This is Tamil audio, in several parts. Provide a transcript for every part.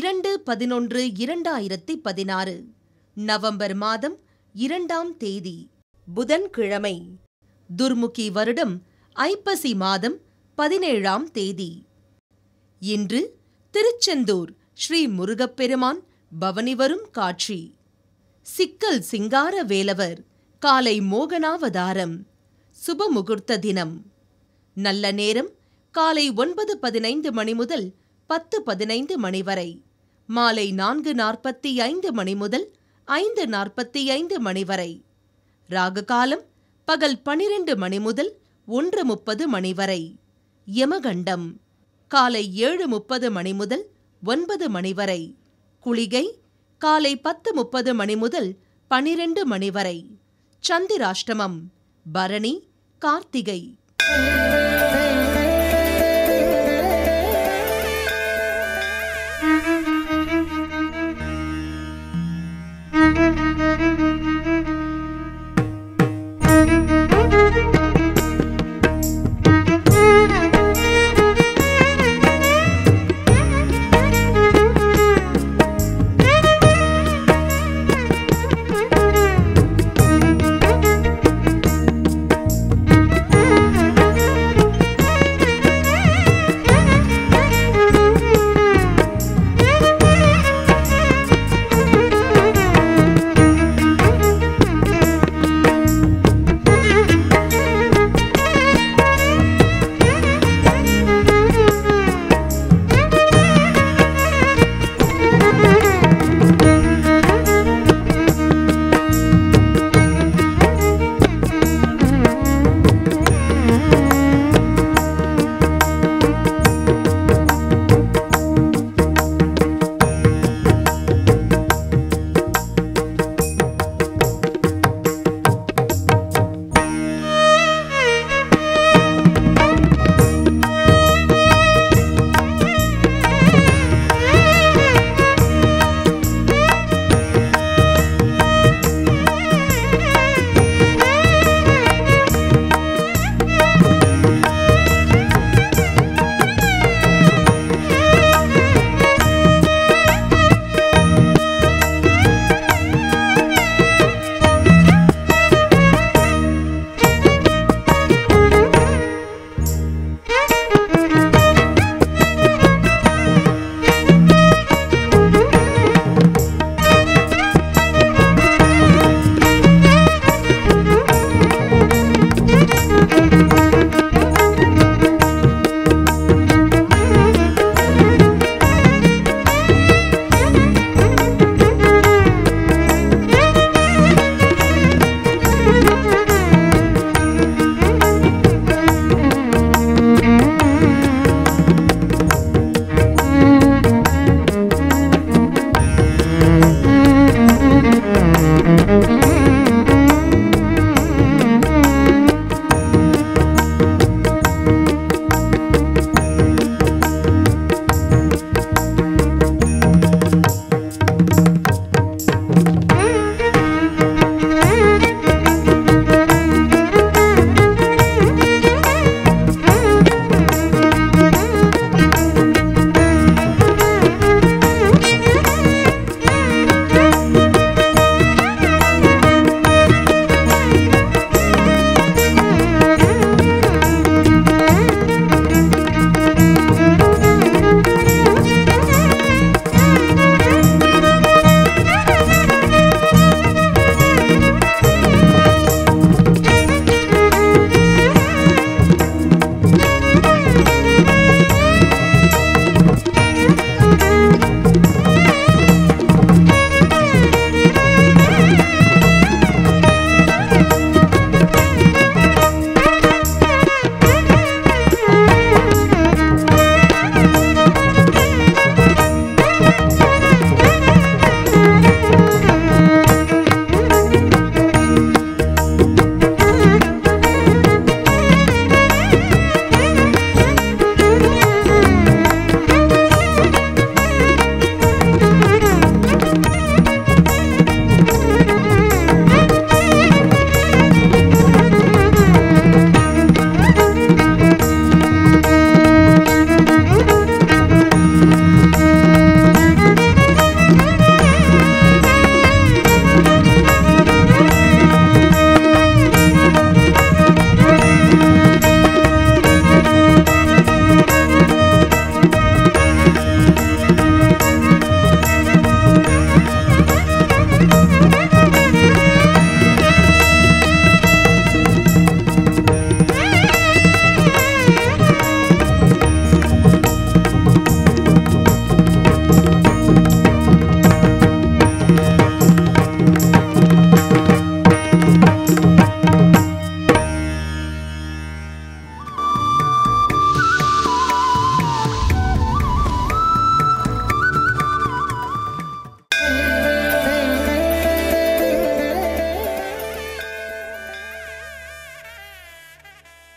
இரண்டு பதினொன்று இரண்டாயிரத்தி பதினாறு நவம்பர் மாதம் இரண்டாம் தேதி புதன்கிழமை துர்முகி வருடம் ஐப்பசி மாதம் பதினேழாம் தேதி இன்று திருச்செந்தூர் ஸ்ரீ முருகப்பெருமான் பவனி வரும் காட்சி சிக்கல் சிங்கார வேலவர் காலை மோகனாவதாரம் சுப முகூர்த்த தினம் நல்ல நேரம் காலை ஒன்பது பதினைந்து மணி முதல் பத்து பதினைந்து மணி வரை மாலை நான்கு நாற்பத்தி ஐந்து மணி முதல் ஐந்து நாற்பத்தி ஐந்து மணி வரை ராகு காலம் பகல் பனிரெண்டு மணி முதல் ஒன்று முப்பது மணி வரை யமகண்டம் காலை ஏழு முப்பது மணி முதல் ஒன்பது மணி வரை குளிகை காலை பத்து முப்பது மணி முதல் பனிரெண்டு மணி வரை சந்திராஷ்டமம் பரணி கார்த்திகை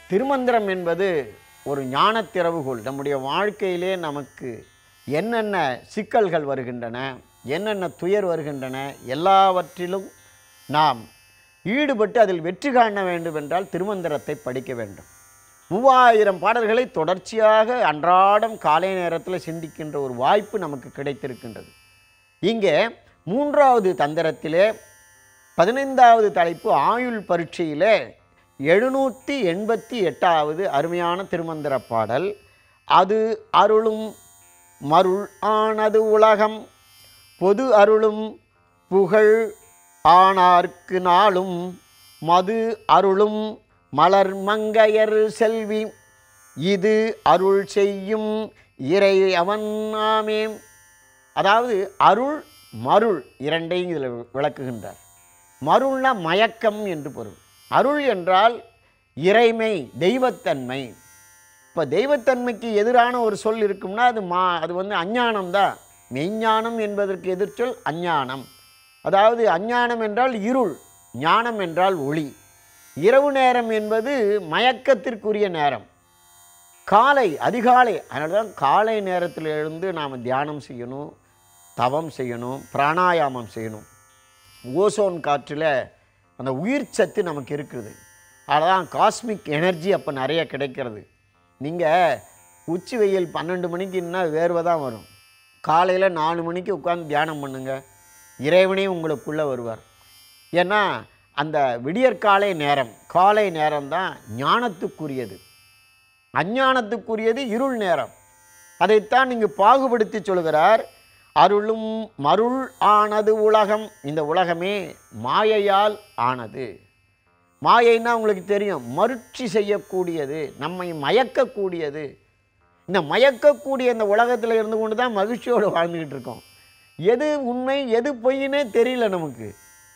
திருமந்திரம் என்பது ஒரு ஞானத் திறவுகோல் நம்முடைய வாழ்க்கையிலே நமக்கு என்னென்ன சிக்கல்கள் வருகின்றன என்னென்ன துயர் வருகின்றன எல்லாவற்றிலும் நாம் ஈடுபட்டு அதில் வெற்றி காண வேண்டும் என்றால் திருமந்திரத்தை படிக்க வேண்டும் மூவாயிரம் பாடல்களை தொடர்ச்சியாக அன்றாடம் காலை நேரத்தில் சிந்திக்கின்ற ஒரு வாய்ப்பு நமக்கு கிடைத்திருக்கின்றது இங்கே மூன்றாவது தந்திரத்திலே பதினைந்தாவது தலைப்பு ஆயுள் பரீட்சையிலே எழுநூற்றி எண்பத்தி எட்டாவது அருமையான திருமந்திர பாடல் அது அருளும் மருள் ஆனது உலகம் பொது அருளும் புகழ் ஆனார்க்கு நாளும் மது அருளும் மலர் மங்கையர் செல்வி இது அருள் செய்யும் இறை அவன் ஆமே அதாவது அருள் மருள் இரண்டையும் இதில் விளக்குகின்றார் மருள்னா மயக்கம் என்று பொருள் அருள் என்றால் இறைமை தெய்வத்தன்மை இப்போ தெய்வத்தன்மைக்கு எதிரான ஒரு சொல் இருக்கும்னா அது மா அது வந்து அஞ்ஞானம் தான் மெய்ஞானம் என்பதற்கு எதிர்ச்சொல் அஞ்ஞானம் அதாவது அஞ்ஞானம் என்றால் இருள் ஞானம் என்றால் ஒளி இரவு நேரம் என்பது மயக்கத்திற்குரிய நேரம் காலை அதிகாலை அதனால தான் காலை நேரத்தில் எழுந்து நாம் தியானம் செய்யணும் தவம் செய்யணும் பிராணாயாமம் செய்யணும் ஓசோன் காற்றில் அந்த உயிர் சத்து நமக்கு இருக்குது அததான் காஸ்மிக் எனர்ஜி அப்போ நிறைய கிடைக்கிறது நீங்கள் உச்சி வெயில் பன்னெண்டு மணிக்கு இன்னும் வேர்வை தான் வரும் காலையில் நாலு மணிக்கு உட்காந்து தியானம் பண்ணுங்க இறைவனே உங்களுக்குள்ளே வருவார் ஏன்னா அந்த விடியற்காலை நேரம் காலை நேரம் தான் ஞானத்துக்குரியது அஞ்ஞானத்துக்குரியது இருள் நேரம் அதைத்தான் இங்கு பாகுபடுத்தி சொல்கிறார் அருளும் மருள் ஆனது உலகம் இந்த உலகமே மாயையால் ஆனது மாயைன்னா உங்களுக்கு தெரியும் மருட்சி செய்யக்கூடியது நம்மை மயக்கக்கூடியது இந்த மயக்கக்கூடிய இந்த உலகத்தில் இருந்து கொண்டு தான் மகிழ்ச்சியோடு வாழ்ந்துக்கிட்டு இருக்கோம் எது உண்மை எது பொய்னே தெரியல நமக்கு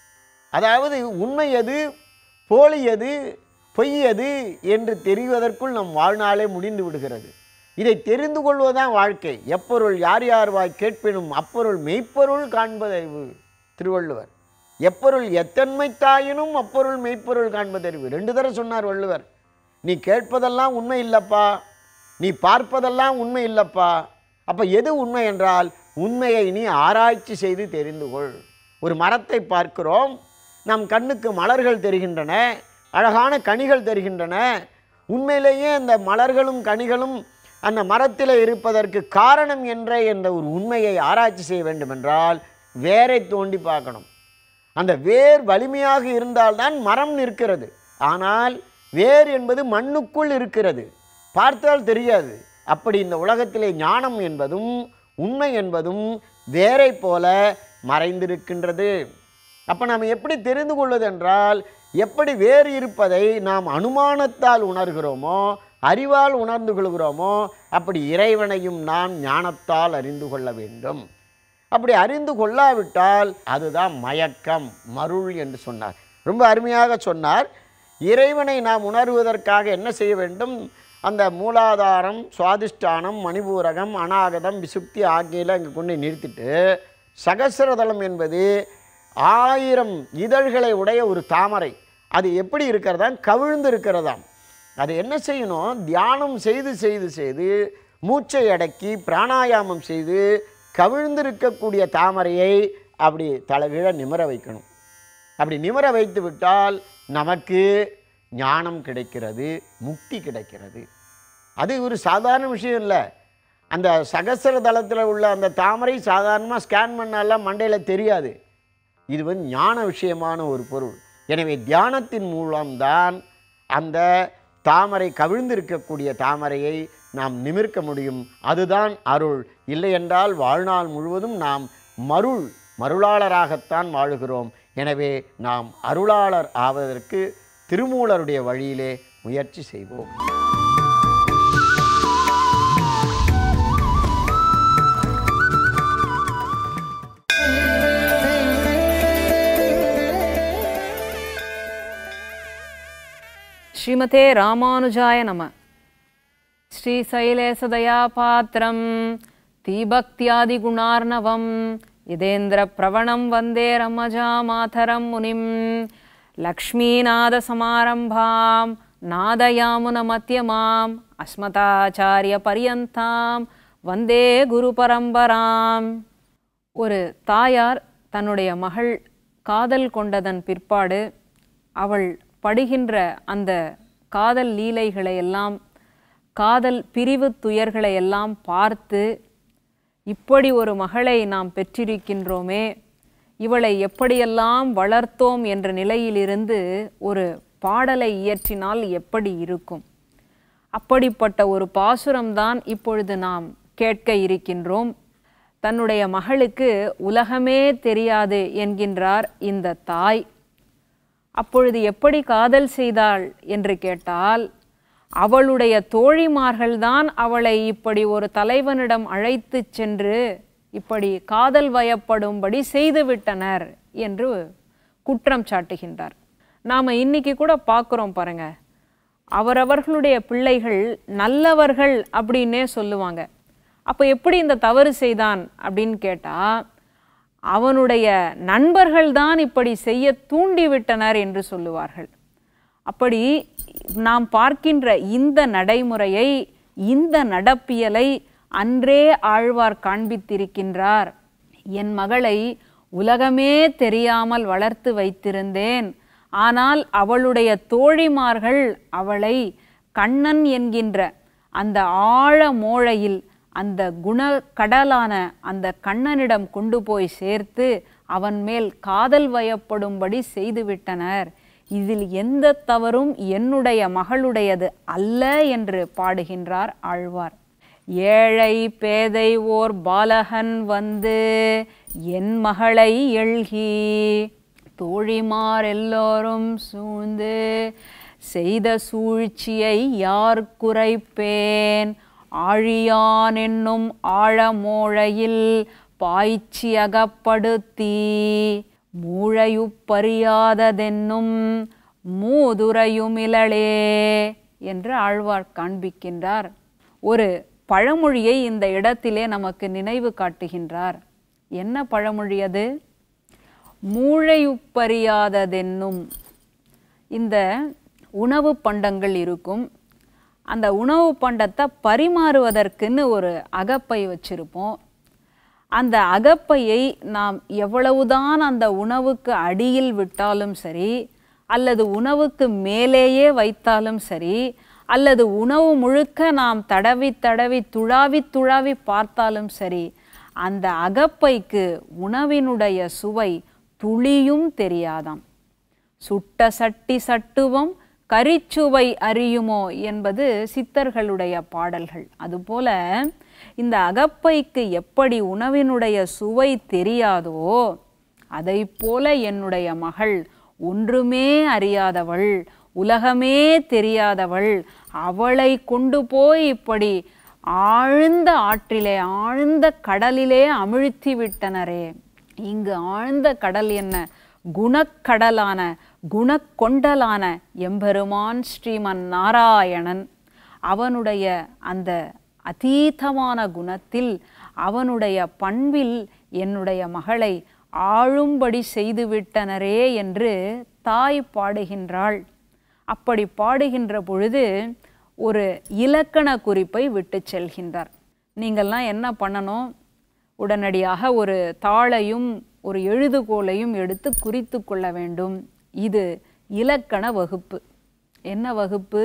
அதாவது உண்மை எது போலி எது பொய் எது என்று தெரிவதற்குள் நம் வாழ்நாளே முடிந்து விடுகிறது இதை தெரிந்து கொள்வதுதான் வாழ்க்கை எப்பொருள் யார் யார் வாய் கேட்பினும் அப்பொருள் மெய்ப்பொருள் காண்பதறிவு திருவள்ளுவர் எப்பொருள் எத்தன்மை தாயினும் அப்பொருள் மெய்ப்பொருள் காண்பதறிவு ரெண்டு தடவை சொன்னார் வள்ளுவர் நீ கேட்பதெல்லாம் உண்மை இல்லைப்பா நீ பார்ப்பதெல்லாம் உண்மை இல்லைப்பா அப்போ எது உண்மை என்றால் உண்மையை நீ ஆராய்ச்சி செய்து தெரிந்து கொள் ஒரு மரத்தை பார்க்கிறோம் நம் கண்ணுக்கு மலர்கள் தெரிகின்றன அழகான கனிகள் தெரிகின்றன உண்மையிலேயே அந்த மலர்களும் கனிகளும் அந்த மரத்தில் இருப்பதற்கு காரணம் என்ற என்ற ஒரு உண்மையை ஆராய்ச்சி செய்ய வேண்டுமென்றால் வேரை தோண்டி பார்க்கணும் அந்த வேர் வலிமையாக இருந்தால்தான் மரம் நிற்கிறது ஆனால் வேர் என்பது மண்ணுக்குள் இருக்கிறது பார்த்தால் தெரியாது அப்படி இந்த உலகத்திலே ஞானம் என்பதும் உண்மை என்பதும் வேரை போல மறைந்திருக்கின்றது அப்போ நாம் எப்படி தெரிந்து கொள்வதென்றால் எப்படி வேறு இருப்பதை நாம் அனுமானத்தால் உணர்கிறோமோ அறிவால் உணர்ந்து கொள்கிறோமோ அப்படி இறைவனையும் நாம் ஞானத்தால் அறிந்து கொள்ள வேண்டும் அப்படி அறிந்து கொள்ளாவிட்டால் அதுதான் மயக்கம் மருள் என்று சொன்னார் ரொம்ப அருமையாக சொன்னார் இறைவனை நாம் உணர்வதற்காக என்ன செய்ய வேண்டும் அந்த மூலாதாரம் சுவாதிஷ்டானம் மணிபூரகம் அநாகதம் விசுப்தி ஆகியெல்லாம் இங்கே கொண்டு நிறுத்திட்டு சகசிரதலம் என்பது ஆயிரம் இதழ்களை உடைய ஒரு தாமரை அது எப்படி இருக்கிறதா கவிழ்ந்து இருக்கிறதாம் அது என்ன செய்யணும் தியானம் செய்து செய்து செய்து மூச்சை அடக்கி பிராணாயாமம் செய்து கவிழ்ந்திருக்கக்கூடிய தாமரையை அப்படி தலைகீழ நிமிர வைக்கணும் அப்படி நிமிர வைத்து விட்டால் நமக்கு ஞானம் கிடைக்கிறது முக்தி கிடைக்கிறது அது ஒரு சாதாரண விஷயம் இல்லை அந்த சகசர தளத்தில் உள்ள அந்த தாமரை சாதாரணமாக ஸ்கேன் பண்ணாலாம் மண்டையில் தெரியாது இது வந்து ஞான விஷயமான ஒரு பொருள் எனவே தியானத்தின் மூலம்தான் அந்த தாமரை கவிழ்ந்திருக்கக்கூடிய தாமரையை நாம் நிமிர்க்க முடியும் அதுதான் அருள் இல்லையென்றால் வாழ்நாள் முழுவதும் நாம் மருள் மருளாளராகத்தான் வாழுகிறோம் எனவே நாம் அருளாளர் ஆவதற்கு திருமூலருடைய வழியிலே முயற்சி செய்வோம் ஸ்ரீமதே ராமானுஜாய நம श्रीशैलेशदयापात्रं तीभक्त्यादिगुणार्णवं यदेन्द्रप्रवणं वन्दे रमजामातरं मुनिं लक्ष्मीनाथसमारम्भां நாதயாமுன மத்தியமாம் அஸ்மதாச்சாரிய பரியந்தாம் வந்தே குரு பரம்பராம் ஒரு தாயார் தன்னுடைய மகள் காதல் கொண்டதன் பிற்பாடு அவள் படுகின்ற அந்த காதல் லீலைகளை எல்லாம் காதல் பிரிவு துயர்களை எல்லாம் பார்த்து இப்படி ஒரு மகளை நாம் பெற்றிருக்கின்றோமே இவளை எப்படியெல்லாம் வளர்த்தோம் என்ற நிலையிலிருந்து ஒரு பாடலை இயற்றினால் எப்படி இருக்கும் அப்படிப்பட்ட ஒரு பாசுரம்தான் இப்பொழுது நாம் கேட்க இருக்கின்றோம் தன்னுடைய மகளுக்கு உலகமே தெரியாது என்கின்றார் இந்த தாய் அப்பொழுது எப்படி காதல் செய்தாள் என்று கேட்டால் அவளுடைய தோழிமார்கள்தான் அவளை இப்படி ஒரு தலைவனிடம் அழைத்து சென்று இப்படி காதல் வயப்படும்படி செய்துவிட்டனர் என்று குற்றம் சாட்டுகின்றார் நாம் இன்னைக்கு கூட பார்க்குறோம் பாருங்க அவரவர்களுடைய பிள்ளைகள் நல்லவர்கள் அப்படின்னே சொல்லுவாங்க அப்போ எப்படி இந்த தவறு செய்தான் அப்படின்னு கேட்டால் அவனுடைய நண்பர்கள் தான் இப்படி செய்ய தூண்டிவிட்டனர் என்று சொல்லுவார்கள் அப்படி நாம் பார்க்கின்ற இந்த நடைமுறையை இந்த நடப்பியலை அன்றே ஆழ்வார் காண்பித்திருக்கின்றார் என் மகளை உலகமே தெரியாமல் வளர்த்து வைத்திருந்தேன் ஆனால் அவளுடைய தோழிமார்கள் அவளை கண்ணன் என்கின்ற அந்த ஆழ மோழையில் அந்த குணக்கடலான அந்த கண்ணனிடம் கொண்டு போய் சேர்த்து அவன் மேல் காதல் வயப்படும்படி செய்துவிட்டனர் இதில் எந்த தவறும் என்னுடைய மகளுடையது அல்ல என்று பாடுகின்றார் ஆழ்வார் ஏழை பேதை ஓர் பாலகன் வந்து என் மகளை எழ்கி தோழிமார் எல்லோரும் சூழ்ந்து செய்த சூழ்ச்சியை யார் குறைப்பேன் ஆழியான் என்னும் ஆழமோழையில் பாய்ச்சி அகப்படுத்தி மூழையுப்பறியாததென்னும் மூதுரையுமிழலே என்று ஆழ்வார் காண்பிக்கின்றார் ஒரு பழமொழியை இந்த இடத்திலே நமக்கு நினைவு காட்டுகின்றார் என்ன பழமொழி அது மூளையுப்பறியாததென்னும் இந்த உணவு பண்டங்கள் இருக்கும் அந்த உணவு பண்டத்தை பரிமாறுவதற்குன்னு ஒரு அகப்பை வச்சிருப்போம் அந்த அகப்பையை நாம் எவ்வளவுதான் அந்த உணவுக்கு அடியில் விட்டாலும் சரி அல்லது உணவுக்கு மேலேயே வைத்தாலும் சரி அல்லது உணவு முழுக்க நாம் தடவி தடவி துழாவி துழாவி பார்த்தாலும் சரி அந்த அகப்பைக்கு உணவினுடைய சுவை துளியும் தெரியாதாம் சுட்ட சட்டி சட்டுவம் கரிச்சுவை அறியுமோ என்பது சித்தர்களுடைய பாடல்கள் அதுபோல இந்த அகப்பைக்கு எப்படி உணவினுடைய சுவை தெரியாதோ அதை போல என்னுடைய மகள் ஒன்றுமே அறியாதவள் உலகமே தெரியாதவள் அவளை கொண்டு போய் இப்படி ஆழ்ந்த ஆற்றிலே ஆழ்ந்த கடலிலே அமிழ்த்தி விட்டனரே இங்கு ஆழ்ந்த கடல் என்ன குணக்கடலான குணக்கொண்டலான எம்பெருமான் ஸ்ரீமன் நாராயணன் அவனுடைய அந்த அதீதமான குணத்தில் அவனுடைய பண்பில் என்னுடைய மகளை ஆழும்படி செய்துவிட்டனரே என்று தாய் பாடுகின்றாள் அப்படி பாடுகின்ற பொழுது ஒரு இலக்கண குறிப்பை விட்டு செல்கின்றார் நீங்கள்லாம் என்ன பண்ணணும் உடனடியாக ஒரு தாளையும் ஒரு எழுதுகோலையும் எடுத்து குறித்து கொள்ள வேண்டும் இது இலக்கண வகுப்பு என்ன வகுப்பு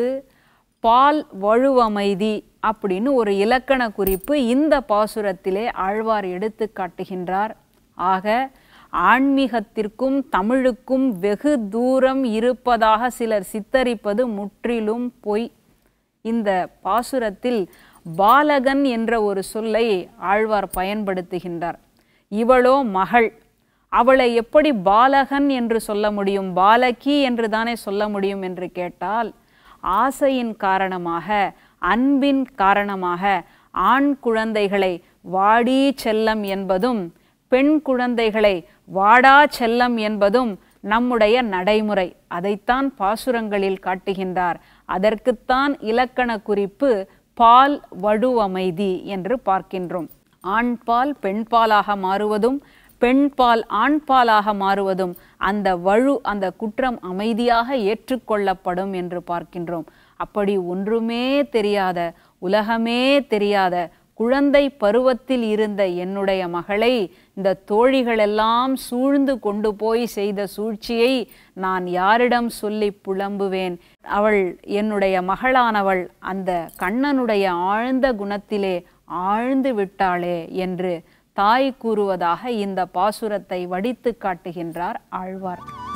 பால் வழுவமைதி அப்படின்னு ஒரு இலக்கண குறிப்பு இந்த பாசுரத்திலே ஆழ்வார் எடுத்து காட்டுகின்றார் ஆக ஆன்மீகத்திற்கும் தமிழுக்கும் வெகு தூரம் இருப்பதாக சிலர் சித்தரிப்பது முற்றிலும் பொய் இந்த பாசுரத்தில் பாலகன் என்ற ஒரு சொல்லை ஆழ்வார் பயன்படுத்துகின்றார் இவளோ மகள் அவளை எப்படி பாலகன் என்று சொல்ல முடியும் பாலகி என்று தானே சொல்ல முடியும் என்று கேட்டால் ஆசையின் காரணமாக அன்பின் காரணமாக ஆண் குழந்தைகளை வாடி செல்லம் என்பதும் பெண் குழந்தைகளை வாடா செல்லம் என்பதும் நம்முடைய நடைமுறை அதைத்தான் பாசுரங்களில் காட்டுகின்றார் அதற்குத்தான் இலக்கண குறிப்பு பால் வடுவமைதி என்று பார்க்கின்றோம் ஆண்பால் பெண்பாலாக மாறுவதும் பெண்பால் ஆண்பாலாக மாறுவதும் அந்த வழு அந்த குற்றம் அமைதியாக ஏற்றுக்கொள்ளப்படும் என்று பார்க்கின்றோம் அப்படி ஒன்றுமே தெரியாத உலகமே தெரியாத குழந்தை பருவத்தில் இருந்த என்னுடைய மகளை இந்த தோழிகளெல்லாம் சூழ்ந்து கொண்டு போய் செய்த சூழ்ச்சியை நான் யாரிடம் சொல்லி புலம்புவேன் அவள் என்னுடைய மகளானவள் அந்த கண்ணனுடைய ஆழ்ந்த குணத்திலே ஆழ்ந்து விட்டாளே என்று தாய் கூறுவதாக இந்த பாசுரத்தை வடித்து காட்டுகின்றார் ஆழ்வார்